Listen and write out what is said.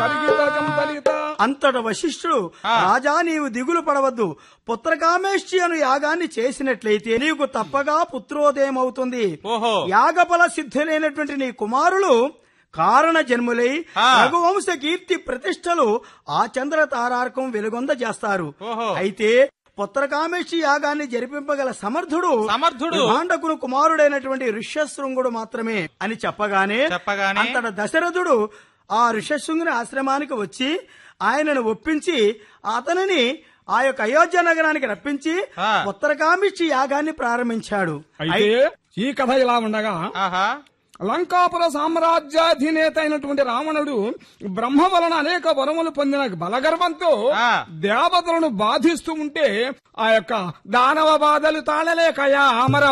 కరిగితం తలిత అంతట వశిష్ఠుడు రాజా నీవు దిగులు పడవద్దు పుత్రకామేష్టి అను యాగాన్ని చేసినట్లయితే నీకు తప్పగా పుత్రోదయం అవుతుంది ఓహో యాగఫల సిద్ధులైనటువంటి నీ కుమారులు కారణ జన్ములై ఆ. రఘువంశ కీర్తి ప్రతిష్టలు ఆ చంద్ర తారార్కం వెలుగొంద చేస్తారు ఓహో. అయితే పుత్రకామేష్టి యాగాన్ని జరిపింపగల సమర్థుడు సమర్థుడు. భాండకును కుమారుడైనటువంటి ఋష్యశృంగుడు మాత్రమే అని చెప్పగానే చెప్పగానే. అంతట దశరథుడు ఆ ఋష్యశృంగుని ఆశ్రమానికి వచ్చి ఆయనను ఒప్పించి అతనిని ఆ యొక్క అయోధ్య నగరానికి రప్పించి ఆ. ఉత్తరకామిష్టి యాగాన్ని ప్రారంభించాడు అయితే ఈ కథ ఇలా ఉండగా ఆహా లంకాపుర సామ్రాజ్యాధినేత అయినటువంటి రావణుడు బ్రహ్మ వలన అనేక వరములు పొందిన బలగర్వంతో ఆ. దేవతలను బాధిస్తూ ఉంటే ఆ యొక్క దానవ బాధలు తాళలేకయా అమర